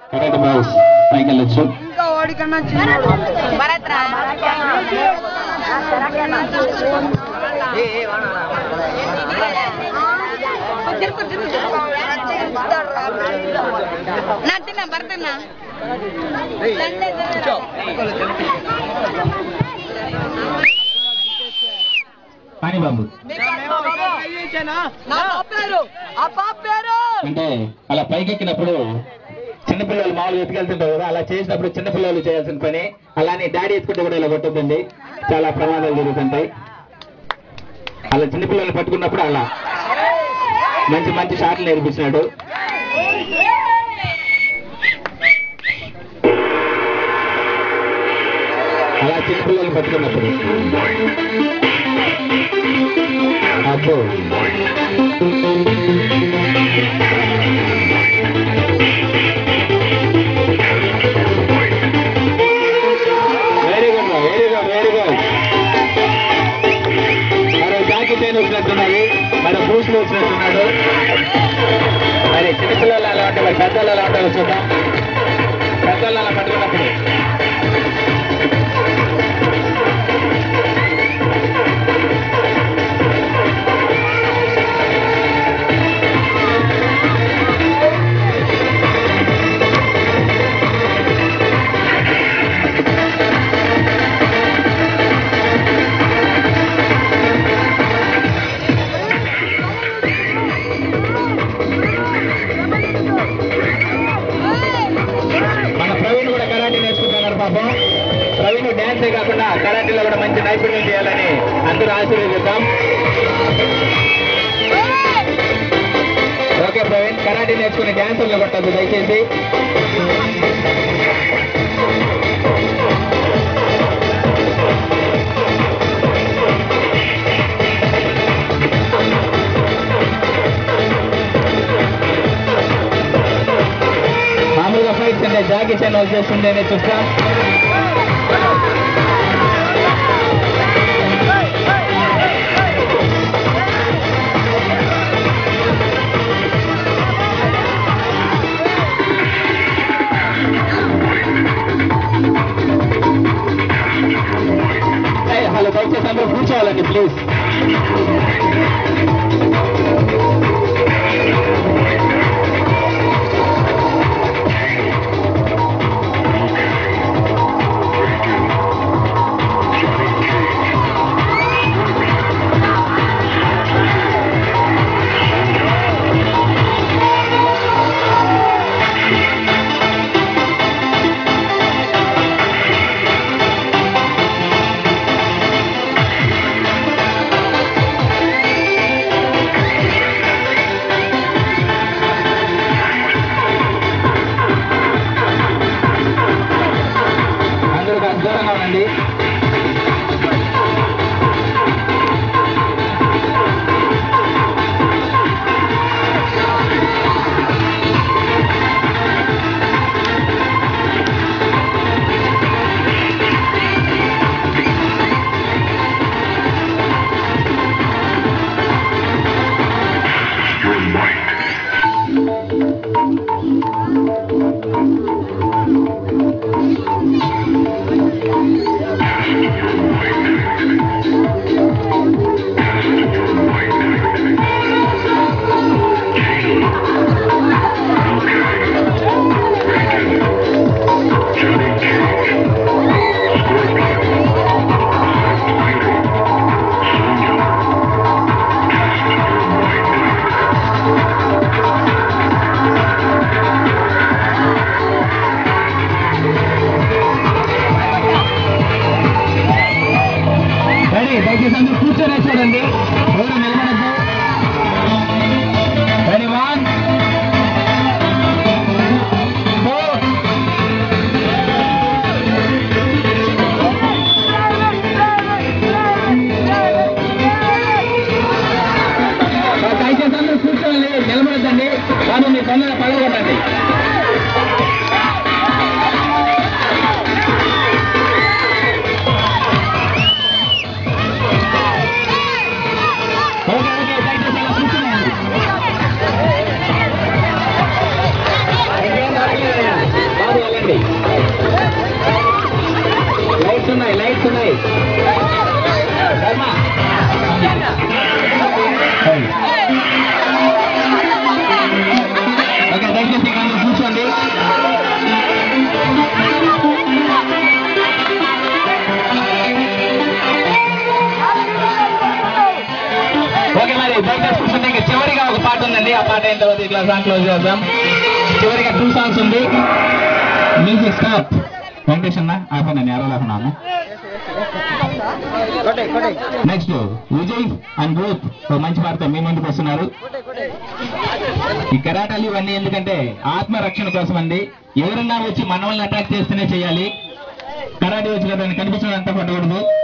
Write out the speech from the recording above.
Correct boys పైకి వెళ్ళొచ్చు ఇంకా వాడికన్నా చిన్నోడు భరత్ రా నా తిన్నా భరతన్నా కానీ బాబు నా పేరు ఆ పాప పేరు అంటే అలా పైకి ఎక్కినప్పుడు చిన్నపిల్లలు మామూలుగా ఎత్తుకెళ్తుంటారు కదా అలా చేసినప్పుడు చిన్నపిల్లలు చేయాల్సిన పని అలానే డాడీ ఎత్తుకుంటే కూడా ఇలా కొట్టద్దండి చాలా ప్రమాదాలు జరుగుతుంటాయి అలా చిన్నపిల్లల్ని పట్టుకున్నప్పుడు అలా మంచి మంచి షాట్లు నేర్పించినాడు అలా చిన్నపిల్లల్ని పట్టుకున్నప్పుడు అబ్బో very good very good very good మరో జాకీ చైన్ వచ్చినట్టున్నది మరో బూస్లు వచ్చినట్టున్నాడు మరి చిన్నపిల్లలు అలా ఉంటారు మరి పెద్దలు అలా ఉంటారు చూద్దాం పెద్దలు అలా పట్టుకున్నప్పుడు మన ప్రవీణ్ కూడా కరాటే నేర్చుకుంటున్నారు పాపం ప్రవీణ్ డ్యాన్సే కాకుండా కరాటీలో కూడా మంచి నైపుణ్యం చేయాలని అందరూ ఆశీర్వదిద్దాం ఓకే ప్రవీణ్ కరాటే నేర్చుకుని డ్యాన్సులు కొట్టద్దు దయచేసి మామూలుగా ఫైట్స్ అంటే జాకీ చాన్ వచ్చేస్తుండే చూస్తాం ఏయ్, హలో దయచేసి అందరూ కూర్చోవాలండి ప్లీజ్ అందరూ కాస్త దూరంగా ఉండండి రండి లైట్స్ ఉన్నాయి లైట్స్ ఉన్నాయి ధర్మ. ఓకే దయచేసి ఇక్కడ అందరూ కూర్చోండి ఓకే మరి బయట కూర్చుంటే ఇంకా చివరిగా ఒక పాట ఉందండి ఆ పాట అయిన తర్వాత ఇట్లా సాంగ్ క్లోజ్ చేద్దాం చివరిగా టూ సాంగ్స్ ఉంది మ్యూజిక్ స్టాప్ వెంకటేష్ అన్న ఆపండి ఎవరో లేకుండా అన్న నెక్స్ట్ విజయ్ అండ్ గ్రూప్ ఒక మంచి పాటతో మీ ముందుకు వస్తున్నారు ఈ కరాటాలు ఇవన్నీ ఎందుకంటే ఆత్మరక్షణ కోసం అండి ఎవరన్నా వచ్చి మనల్ని అటాక్ చేస్తేనే చేయాలి కరాటే వచ్చి కదా కనిపించినంత కొట్టకూడదు